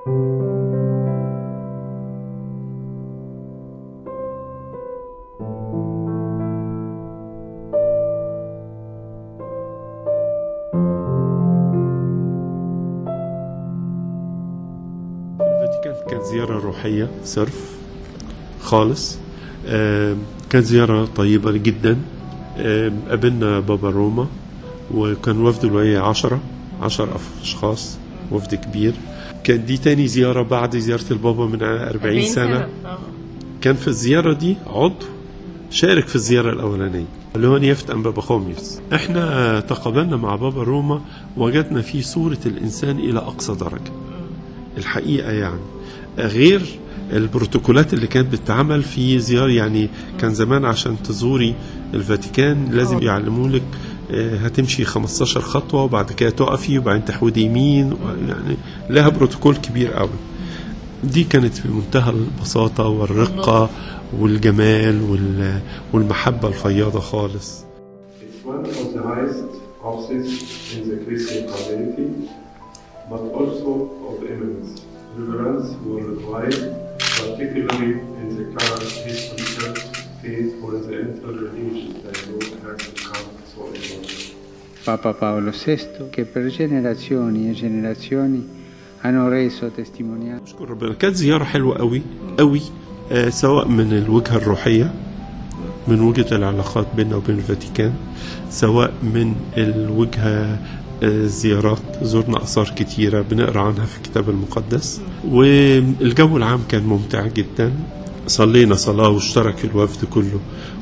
الفاتيكان كانت زيارة روحية صرف خالص آم، كانت زيارة طيبة جدا آم، قابلنا بابا روما وكان وفد الولاية عشرة عشر أشخاص وفد كبير كان دي تاني زيارة بعد زيارة البابا من 40 سنة آه. كان في الزيارة دي عضو شارك في الزيارة الأولانية اللي هو نيافة أنبا بخوميوس احنا تقابلنا مع بابا روما وجدنا فيه صورة الإنسان إلى أقصى درجة الحقيقة يعني غير البروتوكولات اللي كانت بتتعمل في زيارة يعني كان زمان عشان تزوري الفاتيكان لازم أوه. يعلموا لك آه، هتمشي 15 خطوة وبعد كده تقفي وبعدين تحودي يمين يعني لها بروتوكول كبير قوي دي كانت في منتهى البساطة والرقة والجمال وال- والمحبة الفياضة خالص It's one of the highest offices in the Christian community, but also of eminence. Reverence were required, particularly in the current historical phase when the interreligious dialogue has become so important. Papa Paolo VI, che per generazioni e generazioni hanno reso testimonianza نشكر ربنا كانت زيارة حلوة قوي قوي آه، سواء من الوجهة الروحية من وجهة العلاقات بيننا وبين الفاتيكان سواء من الوجهة آه، الزيارات زرنا آثار كتيرة بنقرأ عنها في الكتاب المقدس والجو العام كان ممتع جدا صلينا صلاة واشترك الوفد كله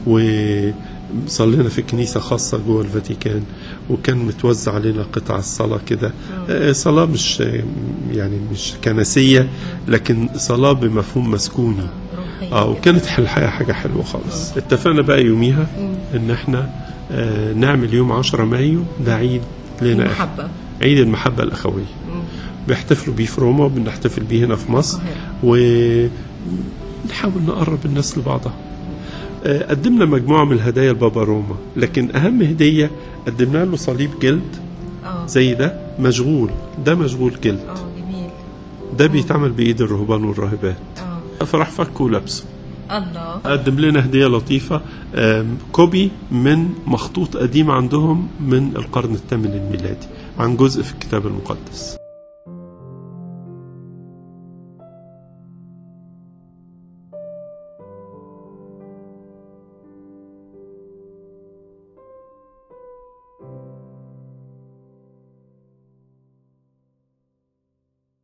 وصلينا في كنيسة خاصة جوه الفاتيكان وكان متوزع علينا قطع الصلاة كده آه، صلاة مش يعني مش كنسية لكن صلاة بمفهوم مسكوني روحية اه وكانت الحقيقة حاجة حلوة خالص اتفقنا بقى يوميها ان احنا آه، نعمل يوم 10 مايو ده عيد لنا إحنا. محبة عيد المحبة الأخوية بيحتفلوا بيه في روما وبنحتفل بيه هنا في مصر ونحاول نقرب الناس لبعضها آه، قدمنا مجموعة من الهدايا لبابا روما لكن أهم هدية قدمنا له صليب جلد اه زي ده مشغول ده مشغول جلد اه جميل ده بيتعمل بإيد الرهبان والراهبات اه فراح فكه ولبسه الله قدم لنا هدية لطيفة آم، كوبي من مخطوط قديم عندهم من القرن الثامن الميلادي عن جزء في الكتاب المقدس